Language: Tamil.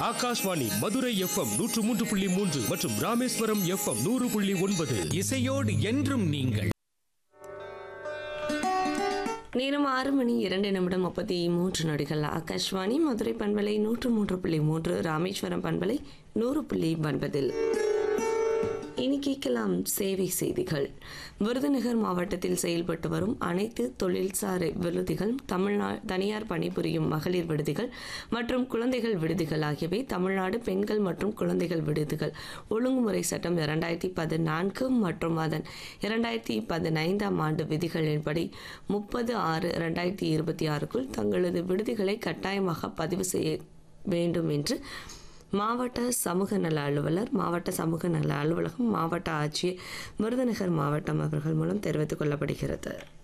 ஆகாஷ்வாணி மதுரை எஃப்எம் நூற்று மூன்று புள்ளி மூன்று மற்றும் ராமேஸ்வரம் எஃப்எம் நூறு புள்ளி ஒன்பது இசையோடு என்றும் நீங்கள் நேரம் ஆறு மணி இரண்டு நிமிடம் முப்பத்தி மூன்று நொடிகள் ஆகாஷ்வாணி மதுரை பண்பலை நூற்று மூன்று புள்ளி மூன்று ராமேஸ்வரம் பண்பலை நூறு புள்ளி ஒன்பதில் இனி கேட்கலாம் சேவை செய்திகள் விருதுநகர் மாவட்டத்தில் செயல்பட்டு வரும் அனைத்து தொழில்சார் விடுதிகள் தமிழ்நா தனியார் பணிபுரியும் மகளிர் விடுதிகள் மற்றும் குழந்தைகள் விடுதிகள் ஆகியவை தமிழ்நாடு பெண்கள் மற்றும் குழந்தைகள் விடுதிகள் ஒழுங்குமுறை சட்டம் இரண்டாயிரத்தி பதினான்கு மற்றும் அதன் இரண்டாயிரத்தி பதினைந்தாம் ஆண்டு விதிகளின்படி முப்பது ஆறு இரண்டாயிரத்தி இருபத்தி ஆறுக்குள் தங்களது விடுதிகளை கட்டாயமாக பதிவு செய்ய வேண்டும் என்று மாவட்ட சமூக நல அலுவலர் மாவட்ட சமூக நல அலுவலகம் மாவட்ட ஆட்சியர் விருதுநகர் மாவட்டம் அவர்கள் மூலம் தெரிவித்துக் கொள்ளப்படுகிறது